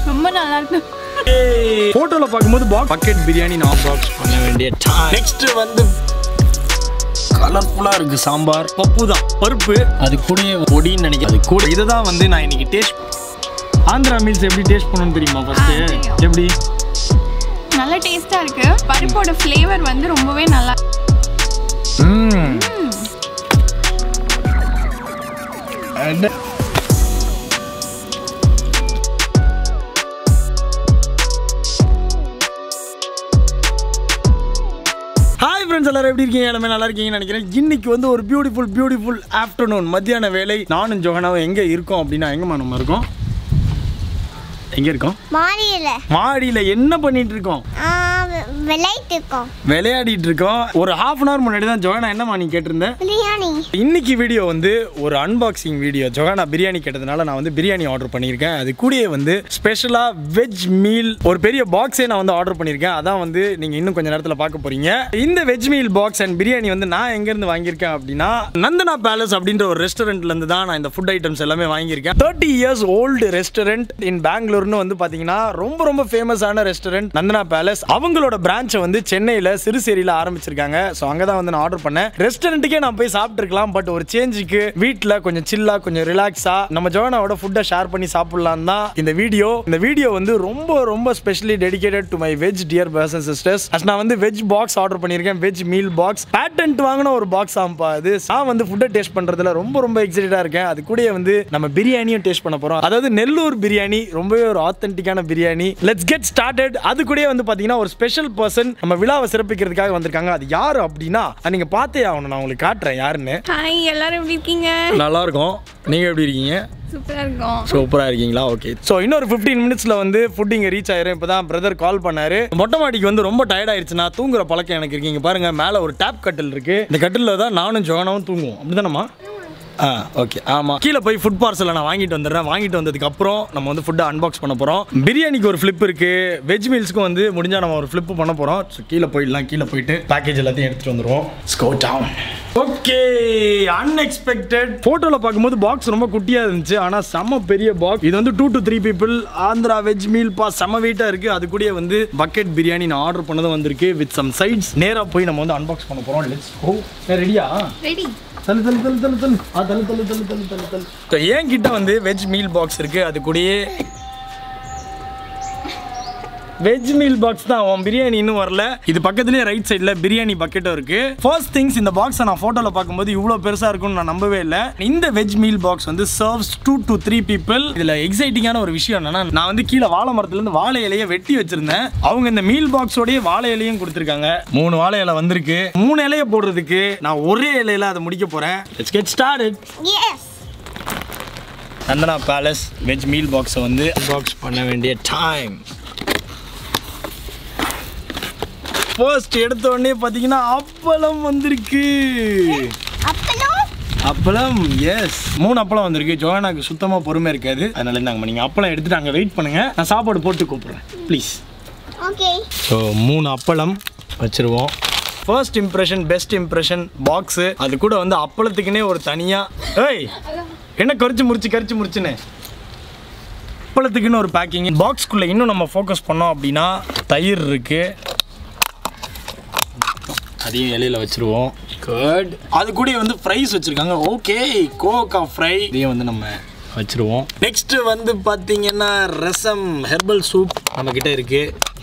ரொம்ப நல்லா இருக்கு போட்டோல பார்க்கும்போது பாக் பக்கெட் பிரியாணி நான் பாக்ஸ் பண்ண வேண்டிய நெக்ஸ்ட் வந்து கலர்ஃபுல்லா இருக்கு சாம்பார் பப்பு தான் பருப்பு அது கூடயே பொடின்னு நினைக்கிறேன் அது கூட இதை தான் வந்து நான் இன்னைக்கு டேஸ்ட் ஆந்திரா மீல்ஸ் எப்படி டேஸ்ட் பண்ணணும்னு தெரியுமா ஃபர்ஸ்ட் தெரியும். எப்படி நல்ல டேஸ்டா இருக்கு பருப்போட ஃப்ளேவர் வந்து ரொம்பவே நல்லா ம் அட. ஹாய் ஃப்ரெண்ட்ஸ் எல்லாரும் எப்படி இருக்கீங்க எல்லாமே நல்லா இருக்கீங்கன்னு நினைக்கிறேன் இன்னைக்கு வந்து ஒரு பியூட்டிஃபுல் பியூட்டிஃபுல் ஆஃப்டர்நூன் மத்தியான வேலை நானும் ஜோகனாவும் எங்கே இருக்கோம் அப்படின்னா எங்கம்மா நம்ம இருக்கோம் எங்கே இருக்கோம் மாடியில் மாடியில் என்ன பண்ணிட்டு இருக்கோம் விளையாட்டு இருக்கோம் விளையாடிட்டு இருக்கோம் ஒரு ஹாஃப் அன் ஹவர் முன்னாடி தான் ஜோகனா என்னம்மா நீ கேட்டிருந்த பிரியாணி இன்னைக்கு வீடியோ வந்து ஒரு அன்பாக்சிங் வீடியோ ஜொகானா பிரியாணி கேட்டதுனால நான் வந்து பிரியாணி ஆர்டர் பண்ணியிருக்கேன் அது கூடயே வந்து ஸ்பெஷலாக வெஜ் மீல் ஒரு பெரிய பாக்ஸே நான் வந்து ஆர்டர் பண்ணியிருக்கேன் அதான் வந்து நீங்கள் இன்னும் கொஞ்சம் நேரத்தில் பார்க்க போறீங்க இந்த veg meal box and biryani வந்து நான் எங்கேருந்து வாங்கியிருக்கேன் அப்படின்னா நந்தனா பேலஸ் அப்படின்ற ஒரு ரெஸ்டாரண்ட்லேருந்து தான் நான் இந்த ஃபுட் ஐட்டம்ஸ் எல்லாமே வாங்கியிருக்கேன் thirty years old restaurant in பெங்களூர்னு வந்து பார்த்தீங்கன்னா ரொம்ப ரொம்ப ஃபேமஸான ரெஸ்டாரண்ட் நந்தனா பேலஸ் அவங்களோட பிரான்ச்சை வந்து சென்னையில் சிறுசேரியில் ஆரம்பிச்சிருக்காங்க ஸோ அங்கே தான் வந்து நான் ஆர்டர் பண்ணேன் ரெஸ்டாரண்ட்டுக்கே நான் போய் சாப்பிட்டுருக்கலாம் பட் ஒரு சேஞ்சுக்கு வீட்டில் கொஞ்சம் சில்லா கொஞ்சம் ரிலாக்ஸா நம்ம ஜோனாவோட ஃபுட்டை ஷேர் பண்ணி சாப்பிடலாம் தான் இந்த வீடியோ இந்த வீடியோ வந்து ரொம்ப ரொம்ப specially dedicated to my veg dear brothers and sisters நான் வந்து வெஜ் பாக்ஸ் ஆர்டர் பண்ணியிருக்கேன் வெஜ் மீல் பாக்ஸ் பேட்டன்ட் வாங்கின ஒரு பாக்ஸ் ஆம்பா அது நான் வந்து ஃபுட்டை டேஸ்ட் பண்றதுல ரொம்ப ரொம்ப எக்ஸைட்டடா இருக்கேன் அது கூடயே வந்து நம்ம பிரியாணியும் டேஸ்ட் பண்ண போறோம் அதாவது நெல்லூர் பிரியாணி ரொம்பவே ஒரு ஆத்தென்டிக்கான பிரியாணி லெட்ஸ் கெட் ஸ்டார்டட் அது கூடயே வந்து பாத்தீங்கன்னா ஒரு ஸ்பெஷல் பர்சன் நம்ம விழாவை சிறப்பிக்கிறதுக்காக வந்திருக்காங்க அது யாரு அப்படின்னா அது நீங்க பார்த்தே ஆகணும் நான் உங்களுக்கு காட்டுறேன் யாருன்னு ஹாய் எல்லாரும் எப்படி இருக்கீங்க நல்லா இருக்கும் நீங்க எப்படி இருக்கீங்க சூப்பரா இருக்கும் சூப்பராக இருக்கீங்களா ஓகே ஸோ இன்னொரு ஃபிஃப்டீன் மினிட்ஸில் வந்து ஃபுட் இங்கே ரீச் ஆயிரும் இப்போ தான் பிரதர் கால் பண்ணாரு மொட்டை மாடிக்கு வந்து ரொம்ப டயர்ட் ஆயிடுச்சுன்னா தூங்குற பழக்கம் எனக்கு இருக்கீங்க பாருங்க மேலே ஒரு டேப் கட்டில் இருக்கு இந்த கட்டிலில் தான் நானும் ஜோனாவும் தூங்குவோம் அப்படிதானம்மா ஆ ஓகே ஆமாம் கீழே போய் ஃபுட் பார்சலை நான் வாங்கிட்டு வந்துடுறேன் வாங்கிட்டு வந்ததுக்கு அப்புறம் நம்ம வந்து ஃபுட்டை அன்பாக்ஸ் பண்ண போகிறோம் பிரியாணிக்கு ஒரு ஃப்ளிப் இருக்கு வெஜ் மீல்ஸ்க்கும் வந்து முடிஞ்சா நம்ம ஒரு ஃப்ளிப் பண்ண போகிறோம் ஸோ கீழே போயிடலாம் கீழே போயிட்டு பேக்கேஜ் எல்லாத்தையும் எடுத்துகிட்டு வந்துடுவோம் ஸ்கோ டவுன் ஓகே அன்எக்ஸ்பெக்டட் ஃபோட்டோவில் பார்க்கும்போது பாக்ஸ் ரொம்ப குட்டியாக இருந்துச்சு ஆனால் செம்ம பெரிய பாக்ஸ் இது வந்து two to three people Andhra veg meal பா செம்ம வெயிட்டாக இருக்குது அது கூடயே வந்து பக்கெட் பிரியாணி நான் ஆர்டர் பண்ணதும் வந்திருக்கு வித் சம் சைட்ஸ் நேராக போய் நம்ம வந்து அன்பாக்ஸ் பண்ண போகிறோம் லெட்ஸ் ஓ ரெடியா ரெடி தள்ளு தள்ளு தள்ளு தள்ளு தள்ளு ஆ தள்ளு தள்ளு தள்ளு தள்ளு தள்ளு தள்ளு ஸோ என்கிட்ட வந்து வெஜ் மீல் பாக்ஸ் இருக்கு அது கூடயே வெஜ் மீல் பாக்ஸ் தான் அவன் பிரியாணி இன்னும் வரல இது பக்கத்துலேயே ரைட் சைடில் பிரியாணி பக்கெட்டும் இருக்கு ஃபர்ஸ்ட் திங்ஸ் இந்த பாக்ஸை நான் ஃபோட்டோவில் பார்க்கும்போது இவ்வளோ பெருசாக இருக்கும்னு நான் நம்பவே இல்லை இந்த வெஜ் மீல் பாக்ஸ் வந்து serves two to three people இதில் எக்ஸைட்டிங்கான ஒரு விஷயம் என்னன்னா நான் வந்து கீழே வாழை மரத்துலேருந்து வாழை இலையை வெட்டி வச்சிருந்தேன் அவங்க இந்த மீல் பாக்ஸோடய வாழை இலையும் கொடுத்துருக்காங்க மூணு வாழை இலை வந்திருக்கு மூணு இலையை போடுறதுக்கு நான் ஒரே இலையில அதை முடிக்க போகிறேன் let's get start yes Nandana palace veg meal பாக்ஸை வந்து பாக்ஸ் பண்ண வேண்டிய டைம் ஃபர்ஸ்ட் எடுத்த உடனே பார்த்தீங்கன்னா அப்பளம் வந்திருக்கு அப்பளம் அப்பளம் எஸ் மூணு அப்பளம் வந்திருக்கு ஜோனாக்கு சுத்தமாக பொறுமை இருக்காது அதனால இருந்தாங்க நீங்கள் அப்பளம் எடுத்துட்டு அங்கே வெயிட் பண்ணுங்க நான் சாப்பாடு போட்டு கூப்பிட்றேன் ப்ளீஸ் ஓகே ஸோ மூணு அப்பளம் வச்சிருவோம் first impression best impression box அது கூட வந்து அப்பளத்துக்குன்னே ஒரு தனியாக ஏய் என்ன கரிச்சு முறிச்சு கரிச்சு முறிச்சுன்னு அப்பளத்துக்குன்னு ஒரு பேக்கிங் பாக்ஸ்க்குள்ளே இன்னும் நம்ம ஃபோக்கஸ் பண்ணோம் அப்படின்னா தயிர் இருக்கு அதையும் இலையில வச்சிருவோம் கர்ட் அது கூட வந்து ஃப்ரைஸ் வச்சிருக்காங்க ஓகே கோகா ஃப்ரை இதையும் வந்து நம்ம வச்சிருவோம் நெக்ஸ்ட் வந்து பார்த்தீங்கன்னா ரசம் ஹெர்பல் சூப் நம்ம கிட்ட இருக்கு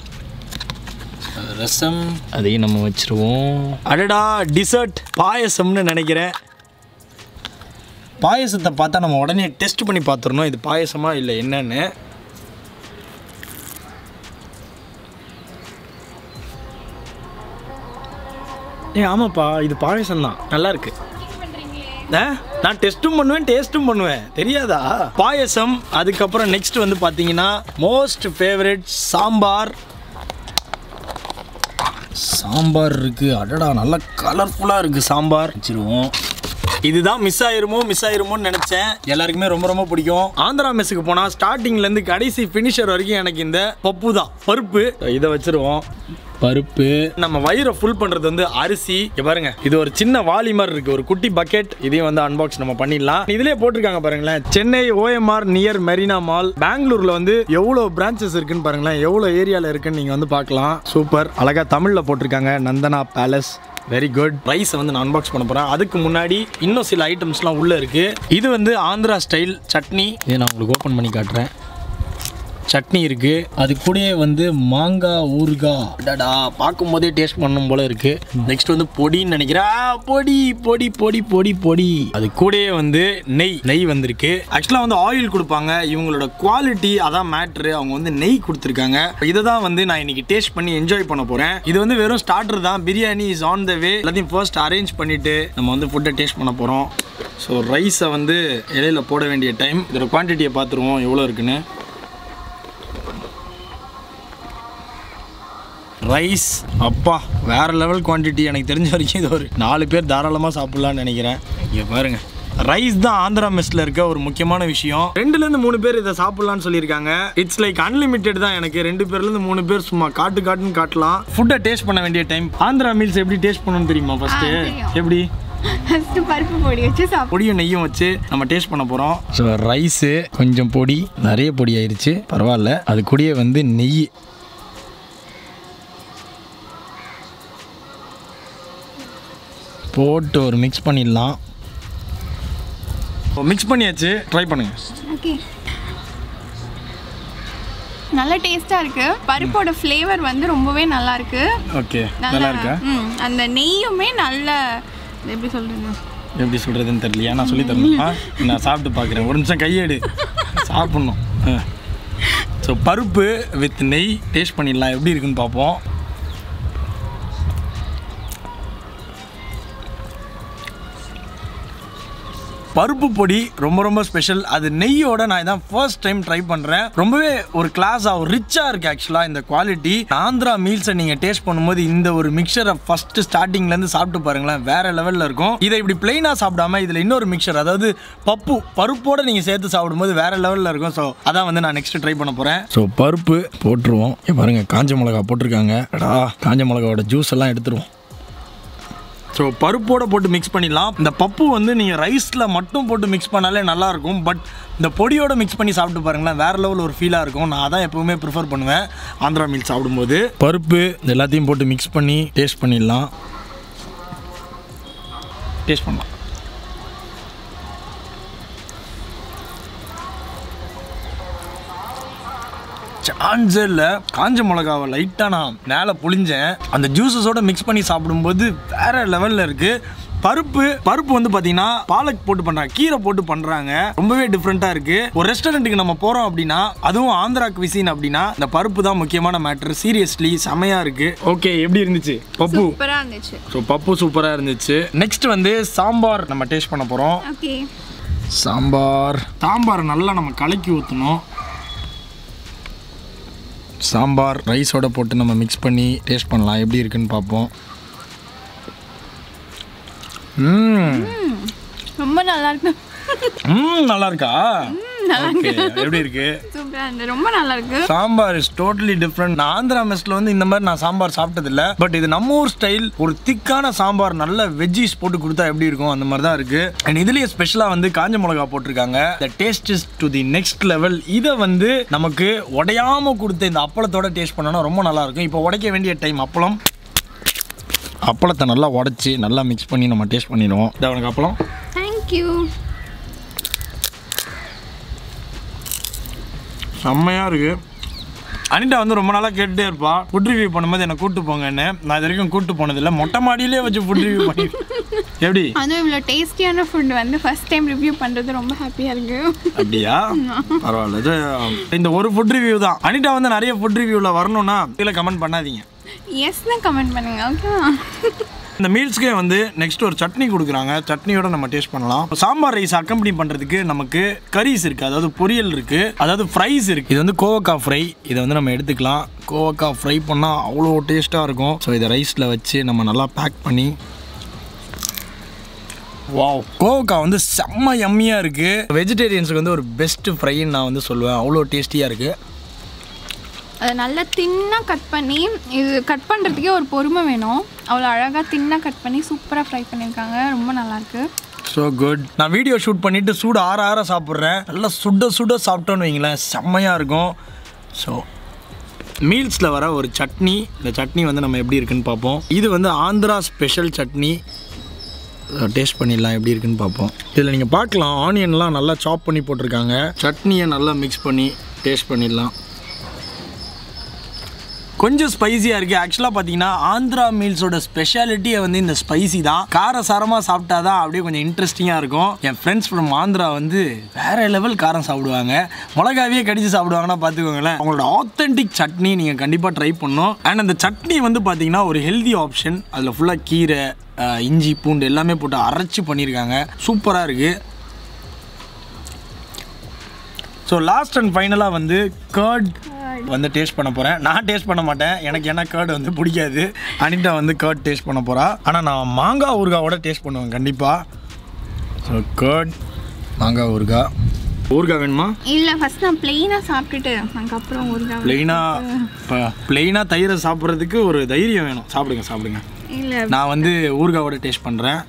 ரசம் அதையும் நம்ம வச்சிருவோம் அடடா டிசர்ட் பாயசம்னு நினைக்கிறேன் பாயசத்தை பார்த்தா நம்ம உடனே டெஸ்ட் பண்ணி பார்த்துடணும் இது பாயசமா இல்லை என்னன்னு ஏ ஆமாப்பா இது பாயசம் தான் நல்லா இருக்கு ஆ? நான் டெஸ்ட்டும் பண்ணுவேன் டேஸ்ட்டும் பண்ணுவேன் தெரியாதா பாயசம் அதுக்கப்புறம் நெக்ஸ்ட் வந்து பார்த்தீங்கன்னா மோஸ்ட் ஃபேவரட் சாம்பார் சாம்பார் இருக்கு அடடா நல்லா கலர்ஃபுல்லாக இருக்கு சாம்பார் வச்சிருவோம் இதுதான் மிஸ் ஆயிருமோ மிஸ் ஆயிருமோன்னு நினைச்சேன் எல்லாருக்குமே ரொம்ப ரொம்ப பிடிக்கும் ஆந்திரா மெஸ்ஸுக்கு போனால் ஸ்டார்டிங்லேருந்து கடைசி ஃபினிஷர் வரைக்கும் எனக்கு இந்த பப்பு தான் பருப்பு இதை வச்சிருவோம் பருப்பு நம்ம வயிறை ஃபுல் பண்றது வந்து அரிசி இங்க பாருங்க இது ஒரு சின்ன வாளி மாதிரி இருக்கு ஒரு குட்டி பக்கெட் இதையும் வந்து அன்பாக்ஸ் நம்ம பண்ணிடலாம் இதுலயே போட்டிருக்காங்க பாருங்களேன் Chennai OMR near Marina mall பெங்களூர்ல வந்து எவ்வளவு பிரான்ச்சஸ் இருக்குன்னு பாருங்களேன் எவ்வளவு ஏரியால இருக்குன்னு நீங்க வந்து பார்க்கலாம் சூப்பர் அழகா தமிழ்ல போட்டிருக்காங்க Nandana palace very good rice வந்து நான் அன்பாக்ஸ் பண்ண போறேன் அதுக்கு முன்னாடி இன்னும் சில ஐட்டம்ஸ்லாம் உள்ள இருக்கு இது வந்து ஆந்திரா ஸ்டைல் சட்னி இதை நான் உங்களுக்கு ஓப்பன் பண்ணி காட்டுறேன் சட்னி இருக்கு அது கூடயே வந்து மாங்காய் ஊறுகாய் டடா பார்க்கும் போதே டேஸ்ட் பண்ணும் போல இருக்கு நெக்ஸ்ட் வந்து பொடின்னு நினைக்கிறேன் ஆ, பொடி பொடி பொடி பொடி பொடி அது கூடயே வந்து நெய் நெய் வந்திருக்கு ஆக்சுவலாக வந்து ஆயில் கொடுப்பாங்க இவங்களோட குவாலிட்டி அதான் மேட்ரு அவங்க வந்து நெய் கொடுத்துருக்காங்க இதை தான் வந்து நான் இன்னைக்கு டேஸ்ட் பண்ணி என்ஜாய் பண்ண போறேன் இது வந்து வெறும் ஸ்டார்டர் தான் biryani is on the way எல்லாத்தையும் ஃபர்ஸ்ட் அரேஞ்ச் பண்ணிட்டு நம்ம வந்து ஃபுட்டை டேஸ்ட் பண்ண போறோம் ஸோ ரைஸை வந்து இலையில போட வேண்டிய டைம் இதோட குவான்டிட்டியை பார்த்துருவோம் எவ்வளோ இருக்குன்னு ரைஸ் அப்பா வேற லெவல் குவான்டிட்டி எனக்கு தெரிஞ்ச வரைக்கும் இது ஒரு நாலு பேர் தாராளமாக சாப்பிட்லான்னு நினைக்கிறேன் இங்கே பாருங்க ரைஸ் தான் ஆந்திரா மெஸ்ல இருக்க ஒரு முக்கியமான விஷயம் ரெண்டுல இருந்து மூணு பேர் இதை சாப்பிடலாம்னு சொல்லியிருக்காங்க இட்ஸ் லைக் அன்லிமிட்டெட் தான் எனக்கு ரெண்டு பேர்ல இருந்து மூணு பேர் சும்மா காட்டு காட்டுன்னு காட்டலாம் ஃபுட்டை டேஸ்ட் பண்ண வேண்டிய டைம் ஆந்திரா மீல்ஸ் எப்படி டேஸ்ட் பண்ணணும்னு தெரியுமா ஃபர்ஸ்ட் தெரியும். எப்படி ஃபஸ்ட்டு பருப்பு பொடி வச்சு சாப்பிடு பொடியும் நெய்யும் வச்சு நம்ம டேஸ்ட் பண்ண போகிறோம் ஸோ ரைஸு கொஞ்சம் பொடி நிறைய பொடி ஆயிருச்சு பரவாயில்ல அது கூடயே வந்து நெய் போட்டு ஒரு மிக்ஸ் பண்ணிடலாம் மிக்ஸ் பண்ணியாச்சு ட்ரை பண்ணுங்க ஓகே நல்ல டேஸ்ட்டாக இருக்கு பருப்போட ஃப்ளேவர் வந்து ரொம்பவே நல்லா இருக்கு ஓகே நல்லா இருக்கா ம் அந்த நெய்யுமே நல்ல இது எப்படி சொல்றீங்க எப்படி சொல்கிறதுன்னு தெரியலையா நான் சொல்லி தரணுமா நான் சாப்பிட்டு பார்க்குறேன் ஒரு நிமிஷம் கையெடு சாப்பிட்ணும் ஸோ பருப்பு வித் நெய் டேஸ்ட் பண்ணிடலாம் எப்படி இருக்குன்னு பார்ப்போம் பருப்பு பொடி ரொம்ப ரொம்ப ஸ்பெஷல் அது நெய்யோட நான் இதான் ஃபர்ஸ்ட் டைம் ட்ரை பண்ணுறேன் ரொம்பவே ஒரு கிளாஸாக ஒரு ரிச்சாக இருக்குது ஆக்சுவலாக இந்த குவாலிட்டி ஆந்திரா மீல்ஸை நீங்கள் டேஸ்ட் பண்ணும்போது இந்த ஒரு மிக்சரை ஃபர்ஸ்ட் ஸ்டார்டிங்லேருந்து சாப்பிட்டு பாருங்களேன் வேற லெவலில் இருக்கும் இதை இப்படி பிளெயினாக சாப்பிடாம இதில் இன்னொரு மிக்சர் அதாவது பப்பு பருப்போட நீங்கள் சேர்த்து சாப்பிடும்போது வேற லெவலில் இருக்கும் ஸோ அதான் வந்து நான் நெக்ஸ்ட் ட்ரை பண்ண போகிறேன் ஸோ பருப்பு போட்டுருவோம் இங்க பாருங்க காஞ்ச மிளகா போட்டிருக்காங்க அடா காஞ்ச மிளகாவோட ஜூஸ் எல்லாம் எடுத்துருவோம் ஸோ பருப்போட போட்டு மிக்ஸ் பண்ணிடலாம் இந்த பப்பு வந்து நீங்கள் ரைஸில் மட்டும் போட்டு மிக்ஸ் பண்ணாலே நல்லாயிருக்கும் பட் இந்த பொடியோட மிக்ஸ் பண்ணி சாப்பிட்டு பாருங்களேன் வேறு லெவல் ஒரு ஃபீலாக இருக்கும் நான் அதான் எப்பவுமே ப்ரிஃபர் பண்ணுவேன் ஆந்திரா மீல் சாப்பிடும்போது பருப்பு இது எல்லாத்தையும் போட்டு மிக்ஸ் பண்ணி டேஸ்ட் பண்ணிடலாம் டேஸ்ட் பண்ணலாம் சான்ஸே இல்லை காஞ்ச மிளகாவை லைட்டாக நான் மேலே புளிஞ்சேன் அந்த ஜூஸஸோட மிக்ஸ் பண்ணி சாப்பிடும்போது வேற லெவலில் இருக்குது பருப்பு பருப்பு வந்து பார்த்தீங்கன்னா பாலக் போட்டு பண்ணுறாங்க கீரை போட்டு பண்ணுறாங்க ரொம்பவே டிஃப்ரெண்ட்டாக இருக்குது ஒரு ரெஸ்டாரண்ட்டுக்கு நம்ம போகிறோம் அப்படின்னா அதுவும் ஆந்திரா குவிசின் அப்படின்னா இந்த பருப்பு தான் முக்கியமான மேட்ரு சீரியஸ்லி செமையாக இருக்குது ஓகே எப்படி இருந்துச்சு பப்பு சூப்பராக இருந்துச்சு ஸோ பப்பு சூப்பராக இருந்துச்சு நெக்ஸ்ட் வந்து சாம்பார் நம்ம டேஸ்ட் பண்ண போகிறோம் ஓகே சாம்பார் சாம்பார் நல்லா நம்ம கலக்கி ஊற்றணும் சாம்பார் ரைஸோட போட்டு நம்ம மிக்ஸ் பண்ணி டேஸ்ட் பண்ணலாம் எப்படி இருக்குன்னு பார்ப்போம் ம் ரொம்ப நல்லா இருக்கு ம் நல்லா இருக்கா ஓகே எப்படி இருக்கு சூப்பராக இருந்து ரொம்ப நல்லா இருக்கு சாம்பார் இஸ் டோட்டலி டிஃப்ரெண்ட் நான் ஆந்திரா மெஸ்ல வந்து இந்த மாதிரி நான் சாம்பார் சாப்பிட்டதில்ல பட் இது நம்ம ஊர் ஸ்டைல் ஒரு திக்கான சாம்பார் நல்ல வெஜ்ஜீஸ் போட்டு கொடுத்தா எப்படி இருக்கும் அந்த மாதிரி தான் இருக்கு அண்ட் இதுலயே ஸ்பெஷலா வந்து காஞ்ச மிளகா போட்டிருக்காங்க the taste is to the next level இதை வந்து நமக்கு உடையாம கொடுத்த இந்த அப்பளத்தோட டேஸ்ட் பண்ணனா ரொம்ப நல்லா இருக்கும் இப்போ உடைக்க வேண்டிய டைம் அப்பளம் அப்பளத்தை நல்லா உடைச்சி நல்லா மிக்ஸ் பண்ணி நம்ம டேஸ்ட் பண்ணிடுவோம் இதை உனக்கு அப்பளம் தேங்க்யூ செம்மையாக இருக்கு அனிதா வந்து ரொம்ப நாளாக கேட்டுட்டே இருப்பா ஃபுட் ரிவ்யூ பண்ணும்போது என்னை கூட்டு போங்கன்னு நான் இது வரைக்கும் கூட்டு போனதில்லை மொட்டை மாடியிலே வச்சு ஃபுட் ரிவ்யூ பண்ணி எப்படி அதுவும் இவ்வளோ டேஸ்டியான ஃபுட் வந்து ஃபர்ஸ்ட் டைம் ரிவ்யூ பண்ணுறது ரொம்ப ஹாப்பியாக இருக்கு அப்படியா பரவாயில்ல இது இந்த ஒரு ஃபுட் ரிவ்யூ தான் அனிதா வந்து நிறைய ஃபுட் ரிவ்யூவில் வரணும்னா கீழே கமெண்ட் பண்ணாதீங்க எஸ் தான் கமெண்ட் பண்ணுங்க ஓகேவா இந்த மீல்ஸ்க்கே வந்து நெக்ஸ்ட் ஒரு சட்னி கொடுக்குறாங்க சட்னியோட நம்ம டேஸ்ட் பண்ணலாம் சாம்பார் ரைஸ் அக்கம்பனி பண்ணுறதுக்கு நமக்கு கரீஸ் இருக்குது அதாவது பொரியல் இருக்குது அதாவது ஃப்ரைஸ் இருக்குது இது வந்து கோவக்காய் ஃப்ரை இதை வந்து நம்ம எடுத்துக்கலாம் கோவக்காய் ஃப்ரை பண்ணால் அவ்வளோ டேஸ்ட்டாக இருக்கும் ஸோ இதை ரைஸில் வச்சு நம்ம நல்லா பேக் பண்ணி வாவ் கோவக்காய் வந்து செம்ம யம்மியாக இருக்குது வெஜிடேரியன்ஸுக்கு வந்து ஒரு பெஸ்ட் ஃப்ரைன்னு நான் வந்து சொல்லுவேன் அவ்வளோ டேஸ்டியாக இருக்குது அதை நல்லா தின்னாக கட் பண்ணி இது கட் பண்ணுறதுக்கே ஒரு பொறுமை வேணும் அவ்வளோ அழகாக தின்னாக கட் பண்ணி சூப்பராக ஃப்ரை பண்ணியிருக்காங்க ரொம்ப நல்லாயிருக்கு ஸோ குட் நான் வீடியோ ஷூட் பண்ணிட்டு சூடு ஆற ஆற சாப்பிட்றேன் நல்லா சுட சுட சாப்பிட்டோன்னு வைங்களேன் செம்மையாக இருக்கும் ஸோ மீல்ஸில் வர ஒரு சட்னி இந்த சட்னி வந்து நம்ம எப்படி இருக்குன்னு பார்ப்போம் இது வந்து ஆந்திரா ஸ்பெஷல் சட்னி டேஸ்ட் பண்ணிடலாம் எப்படி இருக்குன்னு பார்ப்போம் இதில் நீங்கள் பார்க்கலாம் ஆனியன்லாம் நல்லா சாப் பண்ணி போட்டிருக்காங்க சட்னியை நல்லா மிக்ஸ் பண்ணி டேஸ்ட் பண்ணிடலாம் கொஞ்சம் ஸ்பைசியாக இருக்குது ஆக்சுவலாக பார்த்தீங்கன்னா ஆந்திரா மீல்ஸோட ஸ்பெஷாலிட்டியை வந்து இந்த ஸ்பைசி தான் காரசாரமாக சாப்பிட்டா தான் அப்படியே கொஞ்சம் இன்ட்ரெஸ்டிங்காக இருக்கும் என் ஃப்ரெண்ட்ஸ் ஃப்ரம் ஆந்திரா வந்து வேற லெவல் காரம் சாப்பிடுவாங்க மிளகாவே கடிச்சு சாப்பிடுவாங்கன்னா பார்த்துக்கோங்களேன் அவங்களோட ஆத்தென்டிக் சட்னி நீங்கள் கண்டிப்பாக ட்ரை பண்ணணும் அண்ட் அந்த சட்னி வந்து பார்த்தீங்கன்னா ஒரு ஹெல்தி ஆப்ஷன் அதில் ஃபுல்லாக கீரை அஹ், இஞ்சி பூண்டு எல்லாமே போட்டு அரைச்சி பண்ணியிருக்காங்க சூப்பராக இருக்குது ஸோ லாஸ்ட் அண்ட் ஃபைனலாக வந்து கர்ட் வந்து டேஸ்ட் பண்ண போகிறேன் நான் டேஸ்ட் பண்ண மாட்டேன் எனக்கு என்ன கர்ட் வந்து பிடிக்காது அனிதா வந்து கர்ட் டேஸ்ட் பண்ண போகிறா ஆனால் நான் மாங்காய் ஊறுகாவோட டேஸ்ட் பண்ணுவேன் கண்டிப்பாக ஸோ கர்ட் மாங்காய் ஊறுகாய் ஊறுகாய் வேணுமா இல்லை ஃபஸ்ட் நான் ப்ளெயினாக சாப்பிட்டுட்டு அதுக்கப்புறம் ஊறுகாய் ப்ளெயினாக இப்போ ப்ளெயினாக தயிரை சாப்பிட்றதுக்கு ஒரு தைரியம் வேணும் சாப்பிடுங்க சாப்பிடுங்க இல்லை நான் வந்து ஊறுகாவோட டேஸ்ட் பண்ணுறேன்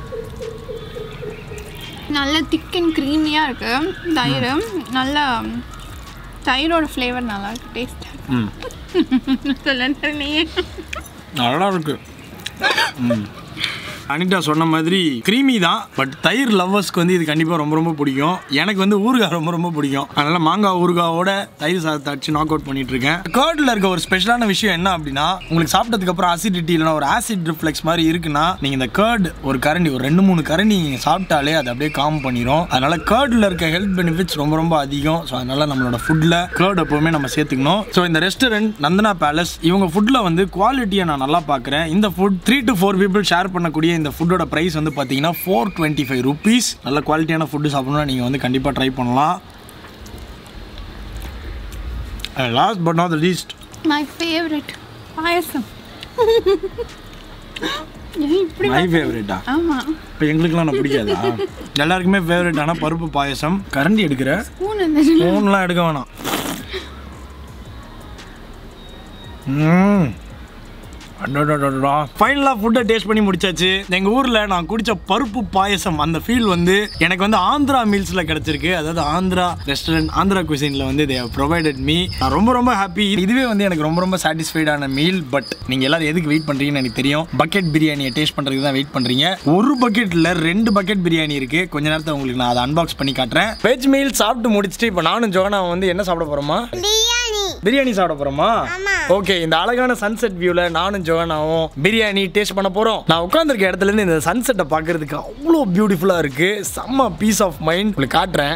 நல்ல திக் அண்ட் க்ரீமியாக இருக்குது தயிர் நல்லா தயிரோட ஃப்ளேவர் நல்லா இருக்கு டேஸ்ட்டாக ம் சொல்லுங்க நீ நல்லா இருக்கு ம். அனிதா சொன்ன மாதிரி க்ரீமி தான் பட் தயிர் லவ்வர்ஸ்க்கு வந்து இது கண்டிப்பாக ரொம்ப ரொம்ப பிடிக்கும் எனக்கு வந்து ஊறுகாய் ரொம்ப ரொம்ப பிடிக்கும் அதனால மாங்காய் ஊறுகாவோட தயிர் சாதத்தை அடிச்சு நாக் அவுட் பண்ணிட்டு இருக்கேன் கேர்டில் இருக்க ஒரு ஸ்பெஷலான விஷயம் என்ன அப்படின்னா உங்களுக்கு சாப்பிட்டதுக்கு அப்புறம் அசிடிட்டி இல்லைனா ஒரு ஆசிட் ரிஃப்ளெக்ஸ் மாதிரி இருக்குன்னா நீங்கள் இந்த கேர்ட் ஒரு கரண்டி ஒரு ரெண்டு மூணு கரண்டி நீங்கள் சாப்பிட்டாலே அது அப்படியே காம் பண்ணிடும் அதனால கேர்டில் இருக்க ஹெல்த் பெனிஃபிட்ஸ் ரொம்ப ரொம்ப அதிகம் ஸோ அதனால நம்மளோட ஃபுட்டில் கேர்ட் எப்போவுமே நம்ம சேர்த்துக்கணும் ஸோ இந்த ரெஸ்டாரண்ட் நந்தனா பேலஸ் இவங்க ஃபுட்டில் வந்து குவாலிட்டியை நான் நல்லா பார்க்குறேன் இந்த food three to four people share பண்ணக்கூடிய இந்த ஃபுட்டோட ப்ரைஸ் வந்து பார்த்தீங்கன்னா ஃபோர் டுவெண்ட்டி ஃபைவ் ருபீஸ் நல்ல குவாலிட்டியான ஃபுட்டு சாப்பிடணும்னா நீங்கள் வந்து கண்டிப்பாக ட்ரை பண்ணலாம் last but not the least my favourite payasam ஏன் இப்படி மை ஃபேவரட்டா ஆமாம் இப்போ எங்களுக்குலாம் நான் பிடிக்காதா எல்லாருக்குமே ஃபேவரட்டான பருப்பு பாயசம் கரண்டி எடுக்கிற ஸ்பூன் இந்த ஸ்பூன்லாம் எடுக்க வேணாம் ம் ஃபைனலாக ஃபுட்டை டேஸ்ட் பண்ணி முடிச்சாச்சு எங்கள் ஊரில் நான் குடித்த பருப்பு பாயசம் அந்த ஃபீல் வந்து எனக்கு வந்து ஆந்திரா மீல்ஸில் கிடச்சிருக்கு அதாவது ஆந்திரா ரெஸ்டாரண்ட் ஆந்திரா குசினில் வந்து தே ப்ரொவைடட் மீ நான் ரொம்ப ரொம்ப ஹாப்பி இதுவே வந்து எனக்கு ரொம்ப ரொம்ப சாட்டிஸ்ஃபைடான மீல் பட் நீங்கள் எல்லாரும் எதுக்கு வெயிட் பண்ணுறீங்கன்னு எனக்கு தெரியும் பக்கெட் பிரியாணியை டேஸ்ட் பண்ணுறதுக்கு தான் வெயிட் பண்ணுறீங்க ஒரு பக்கெட்டில் ரெண்டு பக்கெட் பிரியாணி இருக்குது கொஞ்ச நேரத்தில் உங்களுக்கு நான் அதை அன்பாக்ஸ் பண்ணி காட்டுறேன் வெஜ் மீல் சாப்பிட்டு முடிச்சுட்டு இப்போ நானும் ஜோனா வந்து என்ன சாப்பிட போகிறோமா பிரியாணி பிரியாணி சாப்பிட போறோமா ஆமா. ஓகே இந்த அழகான சன்செட் வியூல நானும் ஜோனாவும் பிரியாணி டேஸ்ட் பண்ண போறோம் நான் உட்கார்ந்திருக்க இடத்துல இருந்து இந்த சன்செட்டை பார்க்கிறதுக்கு அவ்வளோ பியூட்டிஃபுல்லா இருக்கு செம்ம பீஸ் ஆஃப் மைண்ட் உங்களுக்கு காட்டுறேன்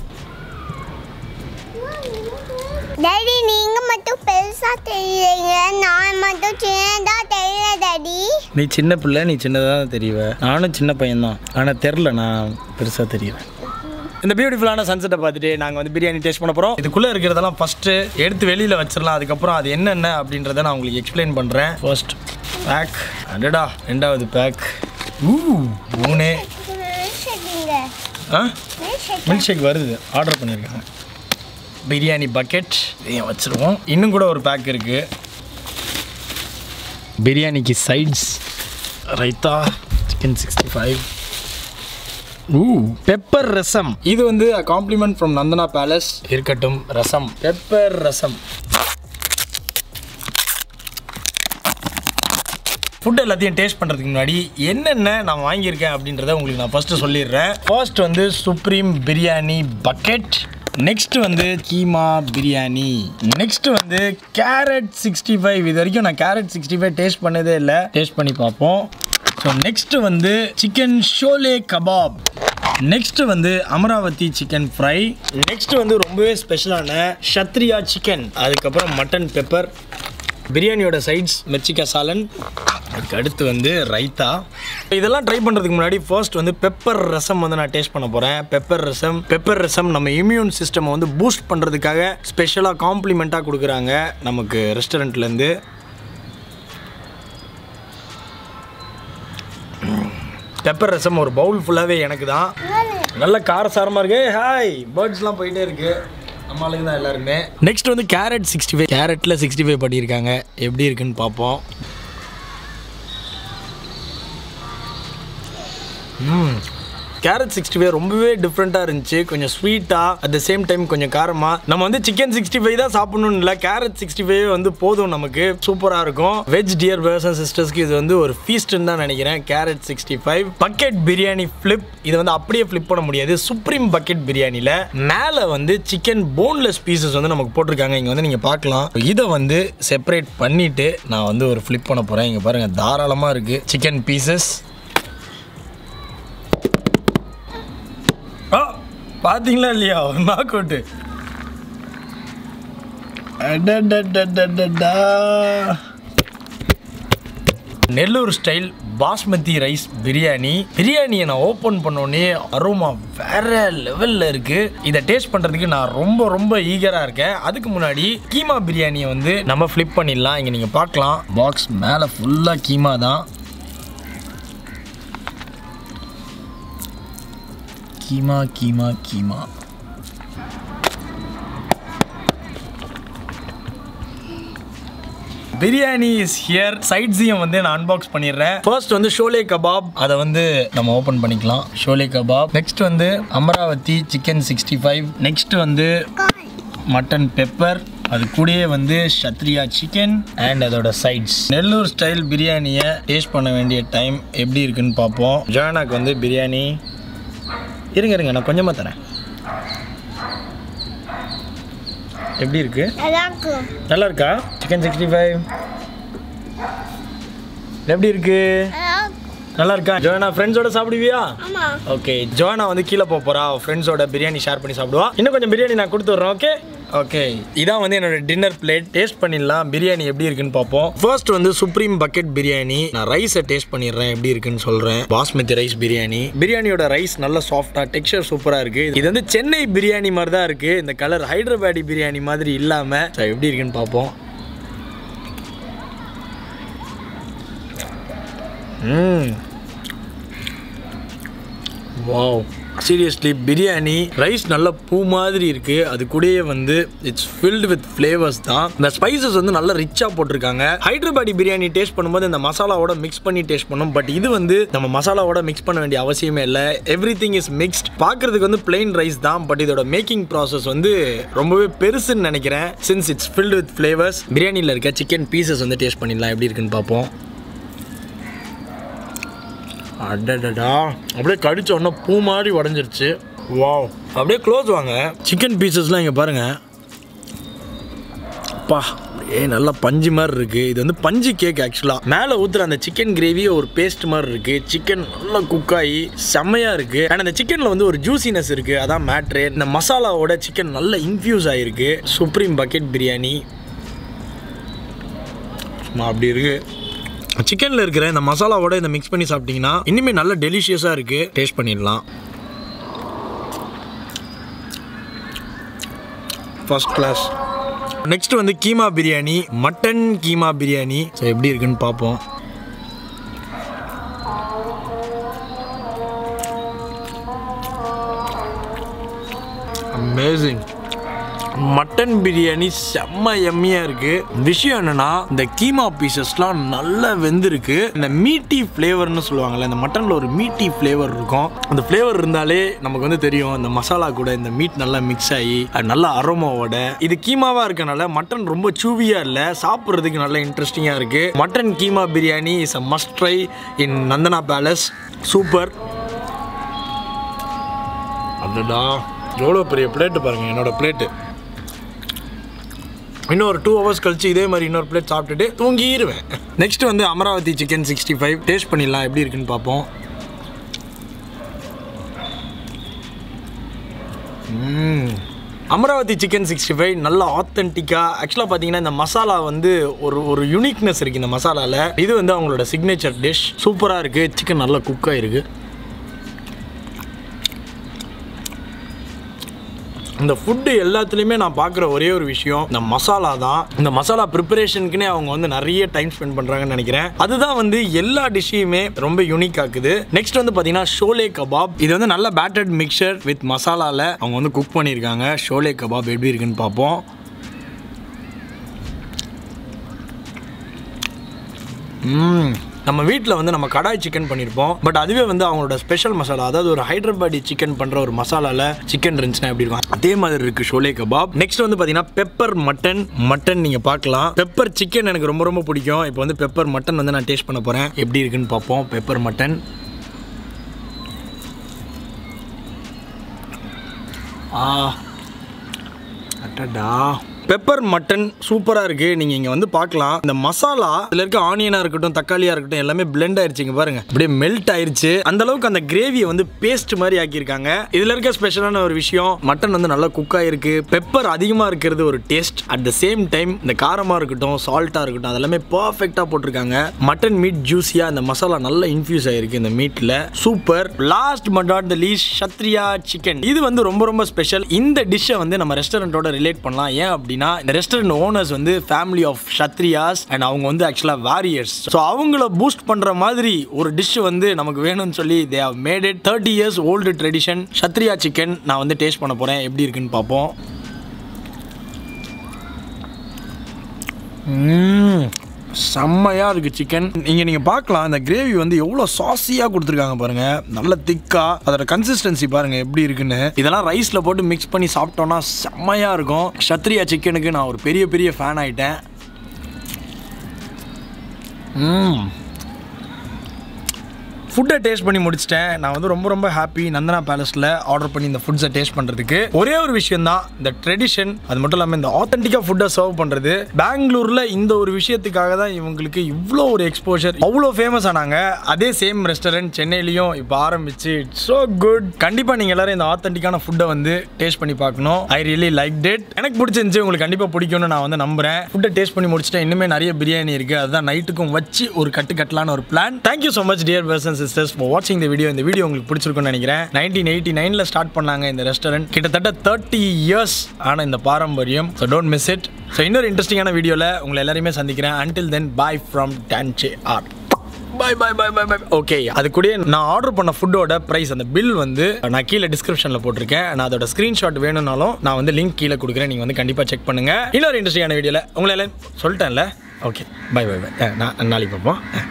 டாடி நீங்க மட்டும் பெருசா தெரியுறீங்க நான் மட்டும் சின்னதா தெரியல டாடி நீ சின்ன பிள்ளை நீ சின்னதாக தான் தெரியவ நானும் சின்ன பையன் தான் ஆனால் தெரில நான் பெருசாக தெரியுறேன் இந்த பியூட்டிஃபுல்லான சன்செட்டை பார்த்துட்டு நாங்கள் வந்து பிரியாணி டேஸ்ட் பண்ண போகிறோம் இதுக்குள்ளே இருக்கிறதெல்லாம் ஃபஸ்ட்டு எடுத்து வெளியில் வச்சிடலாம் அதுக்கப்புறம் அது என்னென்ன அப்படின்றத நான் உங்களுக்கு எக்ஸ்பிளைன் பண்ணுறேன் ஃபர்ஸ்ட் பேக் அடடா ரெண்டாவது பேக் ஊ மூணு சரிங்க ஆ மில்க் ஷேக் வருது ஆர்டர் பண்ணியிருக்காங்க பிரியாணி பக்கெட் இதையும் வச்சுருவோம் இன்னும் கூட ஒரு பேக் இருக்குது பிரியாணிக்கு sides raita chicken sixty five ஊ பெப்பர் ரசம் இது வந்து காம்ப்ளிமெண்ட் ஃப்ரம் நந்தனா பேலஸ் இருக்கட்டும் ரசம் பெப்பர் ரசம் ஃபுட் எல்லாத்தையும் டேஸ்ட் பண்ணுறதுக்கு முன்னாடி என்னென்ன நான் வாங்கியிருக்கேன் அப்படின்றத உங்களுக்கு நான் ஃபர்ஸ்ட் சொல்லிடுறேன் ஃபர்ஸ்ட் வந்து சுப்ரீம் பிரியாணி பக்கெட் நெக்ஸ்ட் வந்து கீமா பிரியாணி நெக்ஸ்ட் வந்து கேரட் சிக்ஸ்டி ஃபைவ் இது வரைக்கும் நான் கேரட் சிக்ஸ்டி ஃபைவ் டேஸ்ட் பண்ணதே இல்லை டேஸ்ட் பண்ணி பார்ப்போம் ஸோ நெக்ஸ்ட் வந்து சிக்கன் ஷோலே கபாப் நெக்ஸ்ட் வந்து அமராவதி சிக்கன் ஃப்ரை நெக்ஸ்ட் வந்து ரொம்பவே ஸ்பெஷலான ஷத்ரியா சிக்கன் அதுக்கப்புறம் மட்டன் பெப்பர் பிரியாணியோட சைட்ஸ் மெர்ச்சிக்கா சாலன் அதுக்கு அடுத்து வந்து ரைத்தா இதெல்லாம் ட்ரை பண்ணுறதுக்கு முன்னாடி ஃபர்ஸ்ட் வந்து பெப்பர் ரசம் வந்து நான் டேஸ்ட் பண்ண போகிறேன் பெப்பர் ரசம் பெப்பர் ரசம் நம்ம இம்யூன் சிஸ்டம் வந்து பூஸ்ட் பண்ணுறதுக்காக ஸ்பெஷலாக காம்ப்ளிமெண்ட்டாக கொடுக்குறாங்க நமக்கு ரெஸ்டாரண்ட்லேருந்து பெப்பர் ரசம் ஒரு பவுல் ஃபுல்லாகவே எனக்கு தான் நல்ல காரசாரமாக இருக்கு ஹாய் பேர்ட்ஸ்லாம் போயிட்டே இருக்கு நம்மளுக்கு தான் எல்லாருமே நெக்ஸ்ட் வந்து கேரட் சிக்ஸ்டி ஃபைவ் கேரட்டில் சிக்ஸ்டி ஃபைவ் பண்ணியிருக்காங்க எப்படி இருக்குன்னு பார்ப்போம் ம் கேரட் சிக்ஸ்டி ஃபைவ் ரொம்பவே டிஃப்ரெண்ட்டாக இருந்துச்சு கொஞ்சம் ஸ்வீட்டாக அட் த சேம் டைம் கொஞ்சம் காரமாக நம்ம வந்து சிக்கன் சிக்ஸ்டி ஃபைவ் தான் சாப்பிடணும்னு இல்லை கேரட் சிக்ஸ்டி ஃபைவ் வந்து போதும் நமக்கு சூப்பராக இருக்கும் வெஜ் டியர் பிரதர்ஸ் அண்ட் சிஸ்டர்ஸ்க்கு இது வந்து ஒரு ஃபீஸ்ட்னு தான் நினைக்கிறேன் carrot sixty five bucket biryani flip இது வந்து அப்படியே ஃப்ளிப் பண்ண முடியாது சுப்ரீம் பக்கெட் பிரியாணியில் மேலே வந்து சிக்கன் போன்லெஸ் பீசஸ் வந்து நமக்கு போட்டிருக்காங்க இங்கே வந்து நீங்கள் பார்க்கலாம் இதை வந்து செப்பரேட் பண்ணிவிட்டு நான் வந்து ஒரு ஃப்ளிப் பண்ண போகிறேன் இங்கே பாருங்கள் தாராளமாக இருக்குது சிக்கன் பீசஸ் ஆ பாத்தீங்களா இல்லையா knock out Nellore style basmati rice biryani பிரியாணியை நான் ஓப்பன் பண்ணோடனே அரோமா வேற லெவலில் இருக்கு இதை டேஸ்ட் பண்ணுறதுக்கு நான் ரொம்ப ரொம்ப ஈகராக இருக்கேன் அதுக்கு முன்னாடி கீமா பிரியாணியை வந்து நம்ம ஃப்ளிப் பண்ணிடலாம் இங்கே நீங்கள் பார்க்கலாம் பாக்ஸ் மேலே ஃபுல்லாக கீமா தான் கீமா கீமா கீமா பிரியாணி இஸ் ஹியர் சைட்ஸையும் வந்து நான் அன்பாக்ஸ் பண்ணிடுறேன் ஃபர்ஸ்ட் வந்து ஷோலே கபாப் அதை வந்து நம்ம ஓப்பன் பண்ணிக்கலாம் ஷோலே கபாப் நெக்ஸ்ட் வந்து Amaravati chicken sixty five next வந்து மட்டன் பெப்பர் அது கூடயே வந்து சத்ரியா சிக்கன் அண்ட் அதோட சைட்ஸ் நெல்லூர் ஸ்டைல் பிரியாணியை டேஸ்ட் பண்ண வேண்டிய டைம் எப்படி இருக்குன்னு பார்ப்போம் ஜோனாக்கு வந்து பிரியாணி இருங்க இருங்க நான் கொஞ்சமாக தரேன் எப்படி இருக்கு நல்லா இருக்கும் நல்லா இருக்கா சிக்கன் சிக்ஸ்டி ஃபைவ் எப்படி இருக்கு நல்லா இருக்கும். நல்லா இருக்கா ஜோனா ஃப்ரெண்ட்ஸோட சாப்பிடுவியா ஆமா ஓகே ஜோனா வந்து கீழே போக போறா ஃப்ரெண்ட்ஸோட பிரியாணி ஷேர் பண்ணி சாப்பிடுவா இன்னும் கொஞ்சம் பிரியாணி நான் கொடுத்து விட்றேன் ஓகே ஓகே இதான் வந்து என்னோட டின்னர் பிளேட் டேஸ்ட் பண்ணிடலாம் பிரியாணி எப்படி இருக்குன்னு பார்ப்போம் ஃபர்ஸ்ட் வந்து சுப்ரீம் பக்கெட் பிரியாணி நான் ரைஸை டேஸ்ட் பண்ணிடுறேன் எப்படி இருக்குன்னு சொல்றேன் பாஸ்மதி ரைஸ் பிரியாணி பிரியாணியோட ரைஸ் நல்ல சாஃப்டா டெக்ஸ்சர் சூப்பரா இருக்கு இது வந்து சென்னை பிரியாணி மாதிரி தான் இருக்கு இந்த கலர் ஹைதராபாடி பிரியாணி மாதிரி இல்லாம So, எப்படி இருக்குன்னு பார்ப்போம் ம் வாவ் சீரியஸ்லி பிரியாணி ரைஸ் நல்ல பூ மாதிரி இருக்கு அது கூடயே வந்து இட்ஸ் ஃபில்டு வித் ஃப்ளேவர்ஸ் தான் இந்த ஸ்பைசஸ் வந்து நல்லா ரிச்சாக போட்டிருக்காங்க ஹைதராபாடி பிரியாணி டேஸ்ட் பண்ணும்போது இந்த மசாலாவோட மிக்ஸ் பண்ணி டேஸ்ட் பண்ணும் பட் இது வந்து நம்ம மசாலாவோட மிக்ஸ் பண்ண வேண்டிய அவசியமே இல்லை எவ்ரி திங் இஸ் மிக்ஸ்ட் பார்க்கறதுக்கு வந்து பிளெயின் ரைஸ் தான் பட் இதோட மேக்கிங் ப்ராசஸ் வந்து ரொம்பவே பெருசுன்னு நினைக்கிறேன் since it's filled with flavours பிரியாணியில் இருக்க சிக்கன் பீசஸ் வந்து டேஸ்ட் பண்ணிடலாம் எப்படி இருக்குன்னு பார்ப்போம் அடடடா அப்படியே கடிச்ச உடனே பூ மாதிரி உடஞ்சிருச்சு வாவ் அப்படியே க்ளோஸ் வாங்க சிக்கன் பீசஸ்லாம் இங்கே பாருங்க அப்பா ஏ நல்லா பஞ்சு மாதிரி இருக்குது இது வந்து பஞ்சு கேக் ஆக்சுவலாக மேலே ஊற்றுற அந்த சிக்கன் கிரேவி ஒரு பேஸ்ட் மாதிரி இருக்குது சிக்கன் நல்லா குக் ஆகி செம்மையாக இருக்குது அண்ட் அந்த சிக்கனில் வந்து ஒரு ஜூசினஸ் இருக்குது அதான் மேட்ரு இந்த மசாலாவோட சிக்கன் நல்லா இன்ஃப்யூஸ் ஆகிருக்கு சுப்ரீம் பக்கெட் பிரியாணி சும்மா அப்படி இருக்குது சிக்கனில் இருக்கிற இந்த மசாலாவோட இந்த மிக்ஸ் பண்ணி சாப்பிட்டீங்கன்னா இனிமே நல்ல டெலிஷியஸாக இருக்குது டேஸ்ட் பண்ணிடலாம் ஃபர்ஸ்ட் கிளாஸ் நெக்ஸ்ட் வந்து கீமா பிரியாணி மட்டன் கீமா பிரியாணி ஸோ எப்படி இருக்குன்னு பார்ப்போம் அமேசிங் மட்டன் பிரியாணி செம்ம எம்மியாக இருக்குது விஷயம் என்னன்னா இந்த கீமா பீசஸ்லாம் நல்லா வெந்திருக்கு இந்த மீட்டி ஃப்ளேவர்னு சொல்லுவாங்கல்ல இந்த மட்டனில் ஒரு மீட்டி ஃப்ளேவர் இருக்கும் அந்த ஃப்ளேவர் இருந்தாலே நமக்கு வந்து தெரியும் இந்த மசாலா கூட இந்த மீட் நல்லா மிக்ஸ் ஆகி அது நல்ல அரோமாவோட இது கீமாவாக இருக்கனால மட்டன் ரொம்ப சூவியாக இல்லை சாப்பிட்றதுக்கு நல்ல இன்ட்ரெஸ்டிங்காக இருக்குது mutton keema biryani is a must try in Nandhana Palace super அடடா எவ்வளோ பெரிய பிளேட்டு பாருங்கள் என்னோட பிளேட்டு இன்னும் ஒரு டூ ஹவர்ஸ் கழிச்சு இதே மாதிரி இன்னொரு பிளேட் சாப்பிட்டுட்டு தூங்கிடுவேன் நெக்ஸ்ட் வந்து Amaravati chicken sixty five taste பண்ணிடலாம் எப்படி இருக்குன்னு பார்ப்போம் ம்ம். அமராவதி சிக்கன் சிக்ஸ்டி ஃபைவ் நல்லா ஆத்தென்டிக்காக ஆக்சுவலாக பார்த்தீங்கன்னா இந்த மசாலா வந்து ஒரு ஒரு யூனிக்னஸ் இருக்குது இந்த மசாலாவில் இது வந்து அவங்களோட சிக்னேச்சர் டிஷ் சூப்பராக இருக்குது சிக்கன் நல்லா குக் ஆகிருக்கு இந்த ஃபுட்டு எல்லாத்துலேயுமே நான் பார்க்குற ஒரே ஒரு விஷயம் இந்த மசாலா தான் இந்த மசாலா ப்ரிப்பரேஷனுக்குனே அவங்க வந்து நிறைய டைம் ஸ்பெண்ட் பண்ணுறாங்கன்னு நினைக்கிறேன் அதுதான் வந்து எல்லா டிஷ்ஷையுமே ரொம்ப யூனிக் ஆக்குது நெக்ஸ்ட் வந்து பார்த்தீங்கன்னா ஷோலே கபாப் இது வந்து நல்ல பேட்டர்ட் மிக்சர் வித் மசாலாவில் அவங்க வந்து குக் பண்ணியிருக்காங்க ஷோலே கபாப் எப்படி இருக்குன்னு பார்ப்போம் ம் நம்ம வீட்டில் வந்து நம்ம கடாய் சிக்கன் பண்ணியிருப்போம் பட் அதுவே வந்து அவங்களோட ஸ்பெஷல் மசாலா அதாவது ஒரு ஹைதராபாடி சிக்கன் பண்ணுற ஒரு மசாலாவில் சிக்கன் இருந்துச்சுன்னா எப்படி இருக்கும் அதே மாதிரி இருக்குது ஷோலே கபாப் நெக்ஸ்ட் வந்து பார்த்தீங்கன்னா பெப்பர் மட்டன் மட்டன் நீங்கள் பார்க்கலாம் பெப்பர் சிக்கன் எனக்கு ரொம்ப ரொம்ப பிடிக்கும் இப்போ வந்து பெப்பர் மட்டன் வந்து நான் டேஸ்ட் பண்ண போகிறேன் எப்படி இருக்குன்னு பார்ப்போம் பெப்பர் மட்டன் ஆ அட்டடா பெப்பர் மட்டன் சூப்பராக இருக்குது நீங்கள் இங்கே வந்து பார்க்கலாம் இந்த மசாலா இதில் இருக்க ஆனியனாக இருக்கட்டும் தக்காளியாக இருக்கட்டும் எல்லாமே பிளெண்ட் ஆயிருச்சு இங்க பாருங்க அப்படியே மெல்ட் ஆயிருச்சு அந்த அளவுக்கு அந்த கிரேவியை வந்து பேஸ்ட் மாதிரி ஆக்கியிருக்காங்க இதில் இருக்க ஸ்பெஷலான ஒரு விஷயம் மட்டன் வந்து நல்லா குக் ஆயிருக்கு பெப்பர் அதிகமாக இருக்கிறது ஒரு taste at the same time இந்த காரமாக இருக்கட்டும் சால்ட்டாக இருக்கட்டும் அதெல்லாமே பர்ஃபெக்டாக போட்டிருக்காங்க மட்டன் மீட் ஜூஸியாக இந்த மசாலா நல்லா இன்ஃபியூஸ் ஆயிருக்கு இந்த மீட்டில் super last but not the least Kshatriya chicken இது வந்து ரொம்ப ரொம்ப ஸ்பெஷல் இந்த டிஷ்ஷை வந்து நம்ம ரெஸ்டாரண்ட்டோட ரிலேட் பண்ணலாம் ஏன் அப்படின்னா இந்த ரெஸ்டாரண்ட் ஓனர்ஸ் வந்து ஃபேமிலி ஆஃப் சத்ரியாஸ் அண்ட் அவங்க வந்து ஆக்சுவலாக வாரியர்ஸ் ஸோ அவங்கள பூஸ்ட் பண்ணுற மாதிரி ஒரு டிஷ் வந்து நமக்கு வேணும்னு சொல்லி they have made it thirty years old tradition Kshatriya chicken நான் வந்து டேஸ்ட் பண்ண போகிறேன் எப்படி இருக்குன்னு பார்ப்போம் ம்ம். செம்மையா இருக்கு சிக்கன் இங்க நீங்க பார்க்கலாம் இந்த கிரேவி வந்து எவ்வளவு சாசியா கொடுத்துருக்காங்க பாருங்க நல்ல திக்கா அதோட கன்சிஸ்டன்சி பாருங்க எப்படி இருக்குன்னு இதெல்லாம் ரைஸ்ல போட்டு மிக்ஸ் பண்ணி சாப்பிட்டோம்னா செம்மையா இருக்கும் சத்ரியா சிக்கனுக்கு நான் ஒரு பெரிய பெரிய ஃபேன் ஆயிட்டேன் ம் ஃபுட்டை டேஸ்ட் பண்ணி முடிச்சிட்டேன் நான் வந்து ரொம்ப ரொம்ப ஹாப்பி நந்தனா பேலஸில் ஆர்டர் பண்ணி இந்த ஃபுட்ஸை டேஸ்ட் பண்ணுறதுக்கு ஒரே ஒரு விஷயம் தான் இந்த ட்ரெடிஷன் அது மட்டும் இல்லாமல் இந்த ஆத்தென்டிக்காக ஃபுட்டை சர்வ் பண்ணுறது பெங்களூரில் இந்த ஒரு விஷயத்துக்காக தான் இவங்களுக்கு இவ்வளோ ஒரு எக்ஸ்போஷர் அவ்வளோ ஃபேமஸ் ஆனாங்க அதே சேம் ரெஸ்டாரண்ட் சென்னையிலையும் இப்போ ஆரம்பிச்சு இட்ஸ் ஸோ குட் கண்டிப்பாக நீங்கள் எல்லாரும் இந்த ஆத்தென்டிக்கான ஃபுட்டை வந்து டேஸ்ட் பண்ணி பார்க்கணும் ஐ ரியலி லைக் டேட் எனக்கு பிடிச்சிருந்துச்சு உங்களுக்கு கண்டிப்பாக பிடிக்கும்னு நான் வந்து நம்புறேன் ஃபுட்டை டேஸ்ட் பண்ணி முடிச்சிட்டேன் இன்னுமே நிறைய பிரியாணி இருக்குது அதுதான் நைட்டுக்கும் வச்சு ஒரு கட்டு கட்டலான்னு ஒரு plan thank you so much dear person sisters for வாட்சிங் இந்த வீடியோ இந்த வீடியோ உங்களுக்கு பிடிச்சிருக்கும்னு நினைக்கிறேன் நைன்டீன் எயிட்டி நைனில் ஸ்டார்ட் பண்ணாங்க இந்த ரெஸ்டாரண்ட் கிட்டத்தட்ட தேர்ட்டி இயர்ஸ் ஆன இந்த பாரம்பரியம் so don't miss it so இன்னொரு இன்ட்ரெஸ்டிங்கான வீடியோவில் உங்களை எல்லாரையுமே சந்திக்கிறேன் அன்டில் தென் பாய் ஃப்ரம் டான்ச்சே ஆர் bye bye bye bye bye okay அது கூட நான் ஆர்டர் பண்ண ஃபுட்டோட ப்ரைஸ் அந்த பில் வந்து நான் கீழே டிஸ்கிரிப்ஷனில் போட்டிருக்கேன் நான் அதோட ஸ்க்ரீன்ஷாட் வேணும்னாலும் நான் வந்து லிங்க் கீழே கொடுக்குறேன் நீங்கள் வந்து கண்டிப்பாக செக் பண்ணுங்க இன்னொரு இன்ட்ரெஸ்டிங்கான வீடியோவில் உங்களை எல்லாம் சொல்லிட்டேன்ல ஓகே பை பை பை நான் நாளைக்கு பார்ப்போம் அஹ்.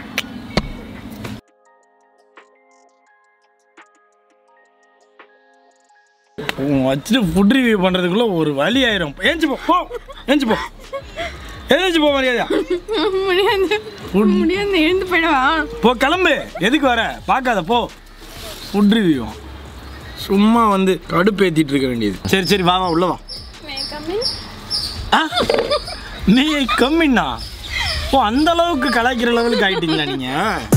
உன் வச்சுட்டு ஃபுட் ரிவ்யூ பண்ணுறதுக்குள்ள ஒரு வழி ஆயிரும் ஏஞ்சி போ போ ஏஞ்சி போ ஏஞ்சி போ மரியாதையா முடியாது முடியாது எழுந்து போயிடுவா போ கிளம்பு எதுக்கு வர பார்க்காத போ ஃபுட் ரிவ்யூ சும்மா வந்து கடுப்பேத்திட்டு இருக்க வேண்டியது சரி சரி வா வா உள்ள வா ஆ? நீ கம்மிண்ணா ஓ அந்த அளவுக்கு கலாய்க்கிற லெவலுக்கு ஆயிட்டீங்களா நீங்க